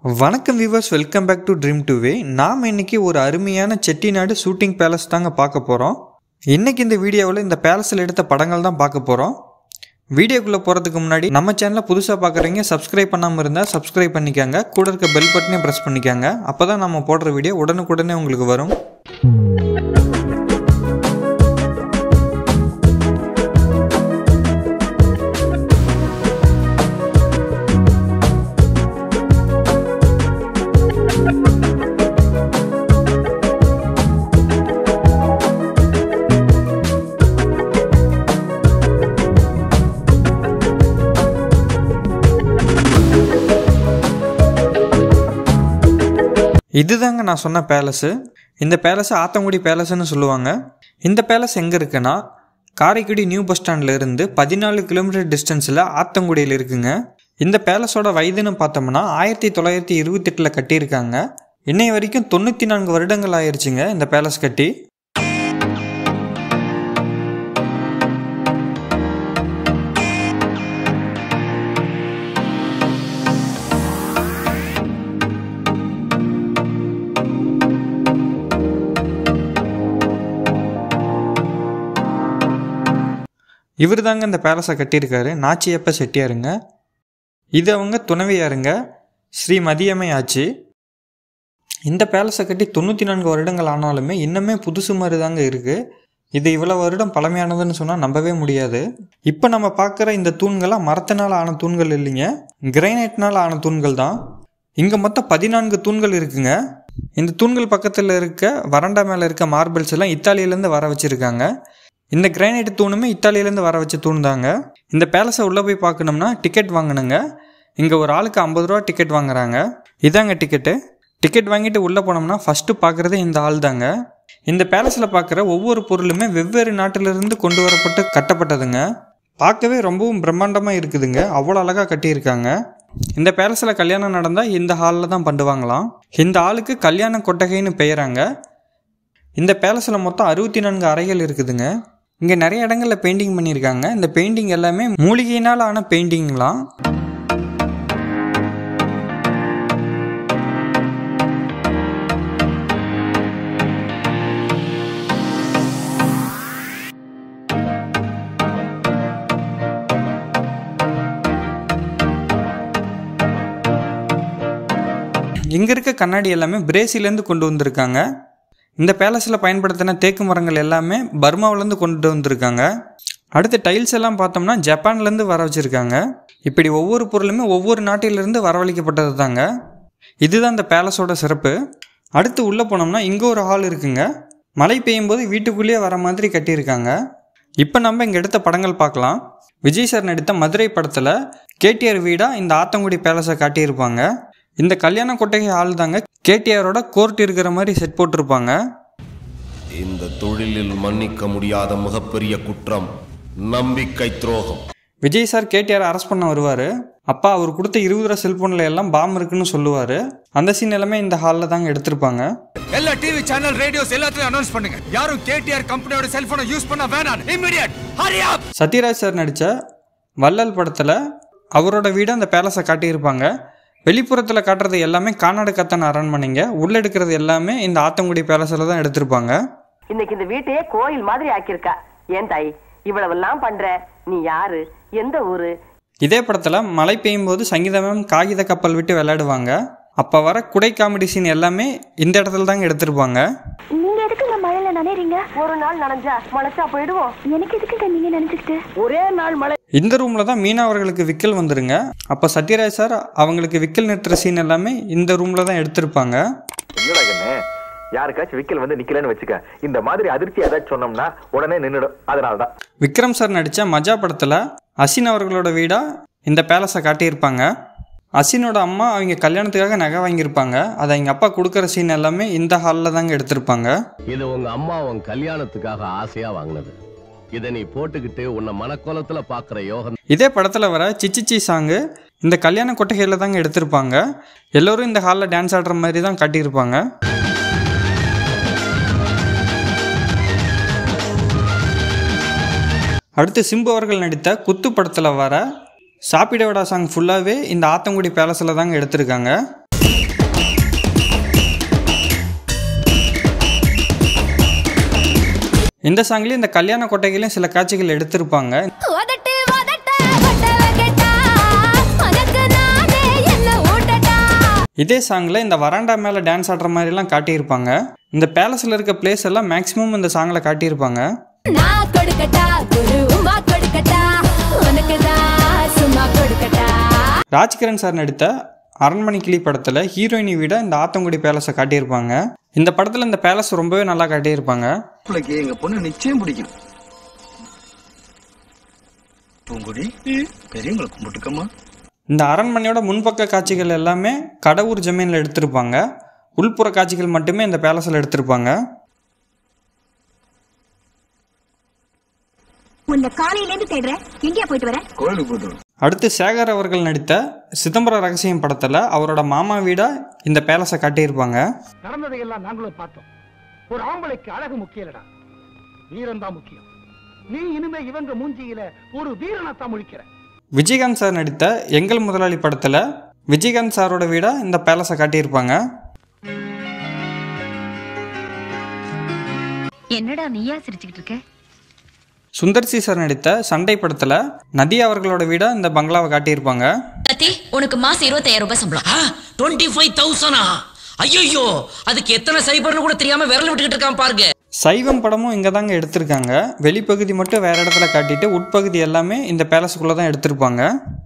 வணக்கம் viewers welcome back to dream to way நாம் இன்னைக்கு ஒரு அருமையான செட்டிநாடு ஷூட்டிங் பேலஸ் தாங்க பார்க்க போகிறோம் இன்னைக்கு இந்த வீடியோவில் இந்த பேலஸில் எடுத்த படங்கள் தான் பார்க்க போகிறோம் வீடியோக்குள்ளே போகிறதுக்கு முன்னாடி நம்ம சேனலை புதுசாக பார்க்குறீங்க சப்ஸ்கிரைப் பண்ணாமல் இருந்தால் சப்ஸ்கிரைப் பண்ணிக்கோங்க கூட இருக்க பெல் பட்டனையும் ப்ரெஸ் பண்ணிக்கோங்க அப்போ தான் நம்ம போடுற வீடியோ உடனுக்குடனே உங்களுக்கு வரும் இதுதாங்க நான் சொன்ன பேலஸு இந்த பேலஸை ஆத்தங்குடி பேலஸ்னு சொல்லுவாங்க இந்த பேலஸ் எங்கே இருக்குன்னா காரைக்குடி நியூ பஸ் ஸ்டாண்ட்ல இருந்து பதினாலு கிலோமீட்டர் டிஸ்டன்ஸில் ஆத்தங்குடியில் இருக்குங்க இந்த பேலஸோட வயதுன்னு பார்த்தோம்னா ஆயிரத்தி தொள்ளாயிரத்தி இருபத்தெட்டில் கட்டியிருக்காங்க இன்னை வரைக்கும் தொண்ணூற்றி நான்கு வருடங்கள் ஆயிருச்சுங்க இந்த பேலஸ் கட்டி இவர் தாங்க இந்த பேலஸை கட்டியிருக்காரு நாச்சியப்ப செட்டியாருங்க இது அவங்க துணைவியாருங்க ஸ்ரீ மதியம்மை ஆச்சு இந்த பேலஸை கட்டி தொண்ணூற்றி நான்கு வருடங்கள் ஆனாலுமே இன்னுமே புதுசு மாதிரி தாங்க இருக்குது இது இவ்வளோ வருடம் பழமையானதுன்னு சொன்னால் நம்பவே முடியாது இப்போ நம்ம பார்க்குற இந்த தூண்கள்லாம் மரத்தினால் ஆன தூண்கள் இல்லைங்க கிரைனைட்னால் ஆன தூண்கள் தான் இங்கே மொத்தம் பதினான்கு தூண்கள் இருக்குங்க இந்த தூண்கள் பக்கத்தில் இருக்க வறண்டா மேலே இருக்க மார்பிள்ஸ் எல்லாம் இத்தாலியிலேருந்து வர வச்சுருக்காங்க இந்த கிரானைட் தூணுமே இத்தாலியிலேருந்து வர வச்ச தூண் தாங்க இந்த பேலஸை உள்ளே போய் பார்க்கணும்னா டிக்கெட் வாங்கணுங்க இங்கே ஒரு ஆளுக்கு ஐம்பது ரூபா டிக்கெட் வாங்குறாங்க இதாங்க டிக்கெட்டு டிக்கெட் வாங்கிட்டு உள்ளே போனோம்னா ஃபஸ்ட்டு பார்க்குறதே இந்த ஆள் தாங்க இந்த பேலஸில் பார்க்குற ஒவ்வொரு பொருளுமே வெவ்வேறு நாட்டிலிருந்து கொண்டு வரப்பட்டு கட்டப்பட்டதுங்க பார்க்கவே ரொம்பவும் பிரம்மாண்டமாக இருக்குதுங்க அவ்வளோ அழகாக கட்டியிருக்காங்க இந்த பேலஸில் கல்யாணம் நடந்தால் இந்த ஹாலில் தான் பண்ணுவாங்களாம் இந்த ஆளுக்கு கல்யாண கொட்டகைன்னு பெயராங்க இந்த பேலஸில் மொத்தம் அறுபத்தி நான்கு அறைகள் இருக்குதுங்க இங்கே நிறைய இடங்களில் பெயிண்டிங் பண்ணியிருக்காங்க இந்த பெயிண்டிங் எல்லாமே மூலிகையினால் ஆன பெயிண்டிங்லாம் இங்கே இருக்க கண்ணாடி எல்லாமே பிரேசிலேருந்து கொண்டு வந்திருக்காங்க இந்த பேலஸில் பயன்படுத்தின தேக்கு மரங்கள் எல்லாமே பர்மாவிலேருந்து கொண்டு வந்திருக்காங்க அடுத்து டைல்ஸ் எல்லாம் பார்த்தோம்னா ஜப்பான்லேருந்து வர வச்சுருக்காங்க இப்படி ஒவ்வொரு பொருளுமே ஒவ்வொரு நாட்டிலிருந்து வரவழைக்கப்பட்டது தாங்க இதுதான் இந்த பேலஸோட சிறப்பு அடுத்து உள்ளே போனோம்னா இங்கே ஒரு ஹால் இருக்குங்க மழை பெய்யும் போது வீட்டுக்குள்ளேயே வர மாதிரி கட்டியிருக்காங்க இப்போ நம்ம இங்கே எடுத்த படங்கள் பார்க்கலாம் விஜய் சார் நடித்த மதுரை படத்தில் கேடிஆர் வீடாக இந்த ஆத்தங்குடி பேலஸை காட்டியிருப்பாங்க இந்த கல்யாண கொட்டகை ஆள் தாங்க கேடிஆரோட கோர்ட் இருக்கிற மாதிரி செட் போட்டிருப்பாங்க இந்த தொழிலில் மன்னிக்க முடியாத மிகப்பெரிய குற்றம் நம்பிக்கை துரோகம் விஜய் சார் கேடிஆர் அரெஸ்ட் பண்ண வருவார் அப்பா அவர் கொடுத்த இருபது ரூபா செல்ஃபோனில் எல்லாம் பாம் இருக்குன்னு சொல்லுவார் அந்த சீன் எல்லாமே இந்த ஹாலில் தாங்க எடுத்திருப்பாங்க எல்லா டிவி சேனல் ரேடியோஸ் எல்லாத்தையும் அனௌன்ஸ் பண்ணுங்க யாரும் கேடிஆர் கம்பெனியோட செல்போனை யூஸ் பண்ண வேணாம் immediate hurry up Sathyaraj sir நடித்த வள்ளல் படத்தில் அவரோட வீடு அந்த பேலஸை காட்டியிருப்பாங்க வெளிப்புறத்தில் காட்டுறது எல்லாமே கானாடு கத்தன் அரண்மனைங்க உள்ள எடுக்கிறது எல்லாமே இந்த ஆத்தங்குடி பேலஸில் தான் எடுத்திருப்பாங்க இன்னைக்கு இந்த வீட்டையே கோயில் மாதிரி ஆக்கியிருக்கா ஏன் தாய் இவ்வளவெல்லாம் பண்ற நீ யாரு எந்த ஊரு இதே படத்தில் மழை பெய்யும் போது சங்கீதா மேம் காகித கப்பல் விட்டு விளையாடுவாங்க அப்போ வர குடை காமெடி சீன் எல்லாமே இந்த இடத்துல தாங்க எடுத்திருப்பாங்க நீங்க எதுக்குங்க மழையில நனையறீங்க ஒரு நாள் நனைஞ்சா மழைச்சா போயிடுவோம் எனக்கு எதுக்குங்க நீங்க நினைச்சுக்கிட்டு ஒரே நாள் மழை இந்த ரூமில் தான் மீனா அவர்களுக்கு விக்கல் வந்துருங்க அப்போ சத்யராஜ் சார் அவங்களுக்கு விக்கல் நிறுத்துற சீன் எல்லாமே இந்த ரூமில் தான் எடுத்திருப்பாங்க என்னடா கண்ணு யாருக்காச்சும் விக்கல் வந்து நிக்கலன்னு வச்சுக்க இந்த மாதிரி அதிர்ச்சி ஏதாச்சும் சொன்னோம்னா உடனே நின்னுடும் அதனாலதான் விக்ரம் சார் நடித்த மஜா படத்தில் அசின் அவர்களோட வீடாக இந்த பேலஸை காட்டியிருப்பாங்க அசினோட அம்மா அவங்க கல்யாணத்துக்காக நகை வாங்கியிருப்பாங்க அதை அவங்க அப்பா கொடுக்குற சீன் எல்லாமே இந்த ஹாலில் தாங்க எடுத்திருப்பாங்க இது உங்க அம்மா உன் கல்யாணத்துக்காக ஆசையா வாங்கினது இதை நீ போட்டுக்கிட்டு உன்னை மனக்கோலத்துல பாக்குற யோகம் இதே படத்தில் வர சிச்சிச்சி சாங்கு இந்த கல்யாண கொட்டகையில் தாங்க எடுத்திருப்பாங்க எல்லோரும் இந்த ஹாலில் டான்ஸ் ஆடுற மாதிரி தான் காட்டியிருப்பாங்க அடுத்து சிம்பு அவர்கள் நடித்த குத்து படத்தில் வர சாப்பிடவடா சாங் ஃபுல்லாகவே இந்த ஆத்தங்குடி பேலஸில் தாங்க எடுத்திருக்காங்க இந்த சாங்லேயும் இந்த கல்யாண கொட்டைகளையும் சில காட்சிகள் எடுத்திருப்பாங்க உதட்டு உதட்ட ஒட்ட வைக்கட்டா உனக்கு நானே என்ன ஊட்டட்டா இதே சாங்கில் இந்த வராண்டா மேலே டான்ஸ் ஆடுற மாதிரிலாம் காட்டியிருப்பாங்க இந்த பேலஸில் இருக்க பிளேஸ் எல்லாம் மேக்ஸிமம் இந்த சாங்கில் காட்டியிருப்பாங்க நான் கொடுக்கட்டா ஒரு உமா கொடுக்கட்டா உனக்கு தான் சும்மா கொடுக்கட்டா ராஜ்கிரண் சார் நடித்த அரண்மனை கிளி படத்தில் ஹீரோயினி விட இந்த ஆத்தங்குடி பேலஸை காட்டியிருப்பாங்க இந்த படத்தில் இந்த பேலஸ் ரொம்பவே நல்லா காட்டியிருப்பாங்க பிள்ளைக்கு எங்க பொண்ணு நிச்சயம் பிடிக்கும் பூங்குடி பெரியவங்களை கும்பிட்டுக்கம்மா இந்த அரண்மனையோட முன்பக்க காட்சிகள் எல்லாமே கடவுர் ஜமீனில் எடுத்திருப்பாங்க உள்புற காட்சிகள் மட்டுமே இந்த பேலஸில் எடுத்திருப்பாங்க உன்னை காலையில இருந்து தேடுறேன் எங்கேயா போயிட்டு வர கோயிலுக்கு போயிட்டு அடுத்து சேகர் அவர்கள் நடித்த சிதம்பரம் ரகசியம் படத்தில் அவரோட மாமா வீடா இந்த பேலஸை காட்டியிருப்பாங்க நடந்ததையெல்லாம் நாங்களும் பார்த்தோம் ஒரு ஆம்பளைக்கு அழகு முக்கியம் இல்லடா வீரம் தான் முக்கியம் நீ இனிமே இவங்க மூஞ்சியில ஒரு வீரனத்தான் முழிக்கிற விஜயகாந்த் சார் நடித்த எங்கள் முதலாளி படத்தில் விஜயகாந்த் சாரோட வீடா இந்த பேலஸை காட்டியிருப்பாங்க என்னடா நீயா சிரிச்சுக்கிட்டு இருக்க சுந்தர் சி சார் நடித்த சண்டை படத்தில் நதி அவர்களோட வீடா இந்த பங்களாவை காட்டியிருப்பாங்க கத்தி உனக்கு மாசம் இருபத்தாயிரம் ரூபாய் சம்பளம் டுவெண்ட்டி ஃபைவ் தௌசண்டா ஐயோ அதுக்கு எத்தனை சைபர்னு கூட தெரியாம விரல் விட்டுக்கிட்டு இருக்கான் பாருங்க சைவம் படமும் இங்கே தாங்க எடுத்திருக்காங்க வெளிப்பகுதி மட்டும் வேற இடத்துல காட்டிட்டு உட்பகுதி எல்லாமே இந்த பேலஸுக்குள்ளே தான் எடுத்திருப்பாங்க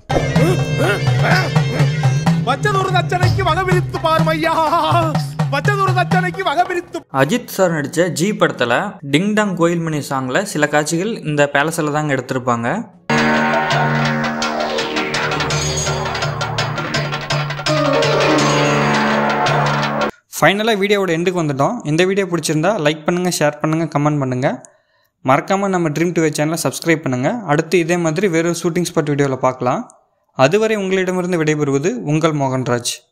வச்சதொரு தச்சனைக்கு வகை விரித்து பாருமையா வச்சதொரு தச்சனைக்கு வகை விரித்து அஜித் சார் நடித்த ஜி படத்தில் டிங் டாங் கோயில் மணி சாங்கில் சில காட்சிகள் இந்த பேலஸில் தாங்க எடுத்திருப்பாங்க ஃபைனலாக வீடியோவோட எண்டுக்கு வந்துட்டோம் இந்த வீடியோ பிடிச்சிருந்தா லைக் பண்ணுங்கள் ஷேர் பண்ணுங்கள் கமெண்ட் பண்ணுங்கள் மறக்காமல் நம்ம ட்ரீம் டுவே சேனலை சப்ஸ்கிரைப் பண்ணுங்கள் அடுத்து இதே மாதிரி வேறு ஷூட்டிங் ஸ்பாட் வீடியோவில் பார்க்கலாம் அதுவரை உங்களிடமிருந்து விடைபெறுவது உங்கள் மோகன்ராஜ்